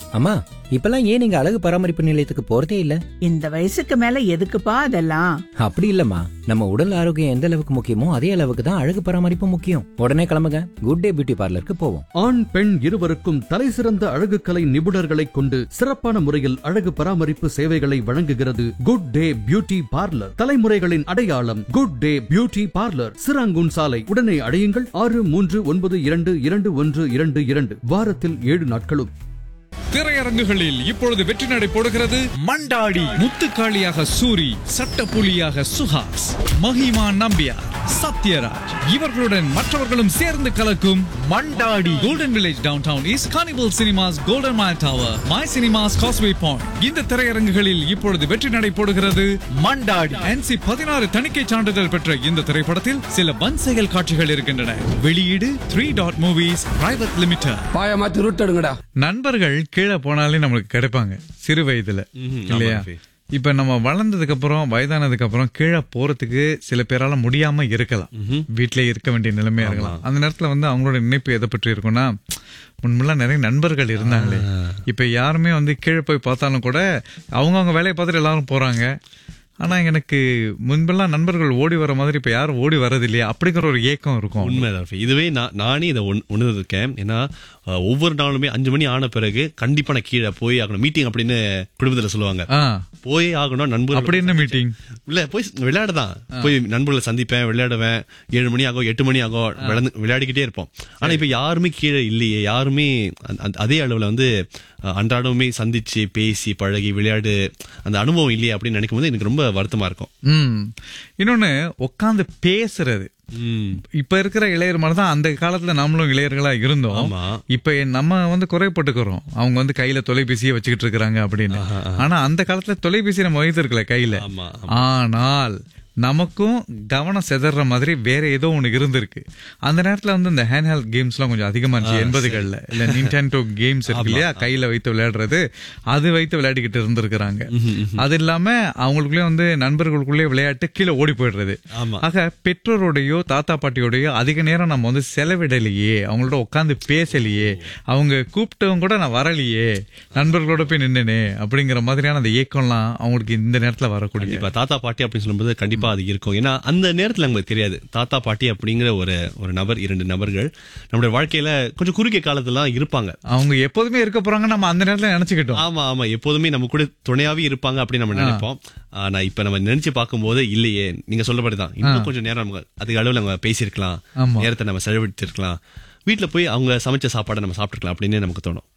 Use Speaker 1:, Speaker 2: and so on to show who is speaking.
Speaker 1: அம்மா இப்பெல்லாம் ஏன் நீங்க அழகு பராமரிப்பு நிலையத்துக்கு போறதே இல்ல
Speaker 2: இந்த வயசுக்கு மேல எதுக்குப்பா அதெல்லாம்
Speaker 1: அப்படி இல்லம்மா நம்ம உடல் ஆரோக்கியம் எந்த அளவுக்கு முக்கியமோ அதே அளவுக்கு தான் அழகு பராமரிப்பு முக்கியம் உடனே கிளம்புங்க குட் டே பியூட்டி பார்லருக்கு போவோம்
Speaker 3: ஆண் பெண் இருவருக்கும் தலைசிறந்த அழகுக்கலை நிபுணர்களைக் கொண்டு சிறப்பான முறையில் அழகு பராமரிப்பு சேவைகளை வழங்குகிறது குட் டே பியூட்டி பார்லர் தலைமுறைகளின் அடையாளம் good day beauty parlour Serangoon சாலை உடனே அடையுங்கள் ஆறு மூன்று ஒன்பது இரண்டு இரண்டு ஒன்று இரண்டு இரண்டு வாரத்தில் ஏழு நாட்களும்
Speaker 4: திரையரங்குகளில் இப்பொழுது வெற்றி நடை போடுகிறது மண்டாடி முத்துக்காளியாக சூரி சட்டப்புலியாக சுஹாஸ் மஹிமா நம்பியார் சத்யராஜ் இவர்களுடன் மற்றவர்களும் சேர்ந்து கலக்கும் Mandaadi Golden Village Downtown East Carnival Cinemas Golden Mile Tower My Cinemas Causeway Point இந்த திரையரங்குகளில் இப்பொழுது வெற்றி நடை போடுகிறது மண்டாடி என்சி பதினாறு தணிக்கை சான்றிதழ் பெற்ற இந்த திரைப்படத்தில் சில வன் செயல் காட்சிகள் இருக்கின்றன வெளியீடு three dot movies private limited
Speaker 5: பாய மாத்தி ரூட் எடுங்கடா
Speaker 4: நண்பர்கள் கீழே போனாலே நம்மளுக்கு கிடைப்பாங்க சிறு வயதுல இல்லையா இப்ப நம்ம வளர்ந்ததுக்கு அப்புறம் வயதானதுக்கு அப்புறம் கீழே போறதுக்கு சில பேரால முடியாம இருக்கலாம் வீட்லயே இருக்க வேண்டிய நிலைமையா இருக்கலாம் அந்த நேரத்துல வந்து அவங்களோட நினைப்பு எதை பற்றி இருக்கும்னா முன்பெல்லாம் நிறைய நண்பர்கள் இருந்தாங்களே இப்ப யாருமே வந்து கீழே போய் பார்த்தாலும் கூட அவங்கவங்க வேலையை பார்த்துட்டு எல்லாரும் போறாங்க ஆனா எனக்கு முன்பெல்லாம் நண்பர்கள் ஓடி வர மாதிரி இப்ப யாரும் ஓடி வர்றது இல்லையா அப்படிங்கிற ஒரு ஏக்கம் இருக்கும்
Speaker 6: உண்மைதான் ரஃபி. இதுவே நான் நானே இதை உண்- உணர்ந்திருக்கேன் ஏன்னா அஹ், ஒவ்வொரு நாளுமே அஞ்சு மணி ஆன பிறகு கண்டிப்பா நான் கீழே போய் ஆகணும் மீட்டிங் அப்படின்னு குடும்பத்துல சொல்லுவாங்க
Speaker 4: ஆ
Speaker 6: போய் ஆகணும் நண்பர்கள்
Speaker 4: அப்படி என்ன மீட்டிங்
Speaker 6: இல்ல போய் விளையாட தான் போய் நண்பர்களை சந்திப்பேன் விளையாடுவேன் ஏழு மணி ஆகும் எட்டு மணி ஆகும் விளையாண்டு- விளையாடிக்கிட்டே இருப்போம் ஆனா இப்ப யாருமே கீழே இல்லையே யாருமே அந்த- அந்த- அதே அளவுல வந்து அஹ், அன்றாடமே சந்திச்சு பேசி பழகி விளையாடு அந்த அனுபவம் இல்லையே அப்படின்னு நினைக்கும் போது எனக்கு ரொம்ப வருத்தமா இருக்கும்
Speaker 4: ம் இன்னொன்னு உட்காந்து பேசுறது
Speaker 6: ம்.
Speaker 4: இப்ப இருக்கிற இளையர் மாதிரி தான் அந்த காலத்துல நாமளும் இளையர்களா இருந்தோம்
Speaker 6: ஆமா.
Speaker 4: இப்ப நம்ம வந்து குறைப்பட்டுக்கிறோம் அவங்க வந்து கையில தொலைபேசியை வச்சுக்கிட்டு இருக்கிறாங்க அப்படின்னு ஆனா அந்த காலத்துல தொலைபேசி நம்ம வைத்திருக்கல கையில
Speaker 6: ஆமா,
Speaker 4: ஆனால் நமக்கும் கவனம் செதற மாதிரி வேற ஏதோ ஒண்ணு இருந்திருக்கு அந்த நேரத்துல வந்து இந்த ஹேண்ட் ஹெல்த் கேம்ஸ் எல்லாம் கொஞ்சம் அதிகமா இருந்துச்சு எண்பதுகள்ல இல்ல நின்டென்டோ கேம்ஸ் இருக்கு இல்லையா கையில வைத்து விளையாடுறது அது வைத்து விளையாடிக்கிட்டு இருந்திருக்கிறாங்க அது இல்லாம அவங்களுக்குள்ளே வந்து நண்பர்களுக்குள்ளே விளையாட்டு கீழே ஓடி போயிடுறது
Speaker 6: ஆமா.
Speaker 4: ஆக பெற்றோரோடையோ தாத்தா பாட்டியோடையோ அதிக நேரம் நம்ம வந்து செலவிடலையே அவங்களோட உட்காந்து பேசலையே அவங்க கூப்பிட்டவங்க கூட நான் வரலையே நண்பர்களோட போய் நின்னனே அப்படிங்கிற மாதிரியான அந்த ஏக்கம்லாம் அவங்களுக்கு இந்த நேரத்துல வரக்கூடிய
Speaker 6: கண்டிப்பா தாத்தா பாட்டி அப்படின்னு சொல்லும்போது கண்டிப்பா அது இருக்கும் ஏன்னா அந்த நேரத்துல நமக்கு தெரியாது தாத்தா பாட்டி அப்படிங்கிற ஒரு ஒரு நபர் இரண்டு நபர்கள் நம்மளுடைய வாழ்க்கையில கொஞ்சம் குறுகிய காலத்துலாம் இருப்பாங்க
Speaker 4: அவங்க எப்போதுமே இருக்க போறாங்க நம்ம அந்த நேரத்துல நினைச்சுக்கிட்டோம்
Speaker 6: ஆமா ஆமா எப்போதுமே நம்ம கூட துணையாவே இருப்பாங்க அப்படின்னு நம்ம நினைப்போம் ஆனா இப்ப நம்ம நினைச்சு பார்க்கும்போது இல்லையே நீங்க சொல்றபடிதான் இன்னும் கொஞ்சம் நேரம் நம்ம அதிக அளவுல நம்ம பேசியிருக்கலாம்
Speaker 4: ஆமா.
Speaker 6: நேரத்தை நம்ம செலவிட்டிருக்கலாம் வீட்டுல போய் அவங்க சமைச்ச சாப்பாடை நம்ம சாப்பிட்டுருக்கலாம் அப்படின்னு நமக்கு தோணும்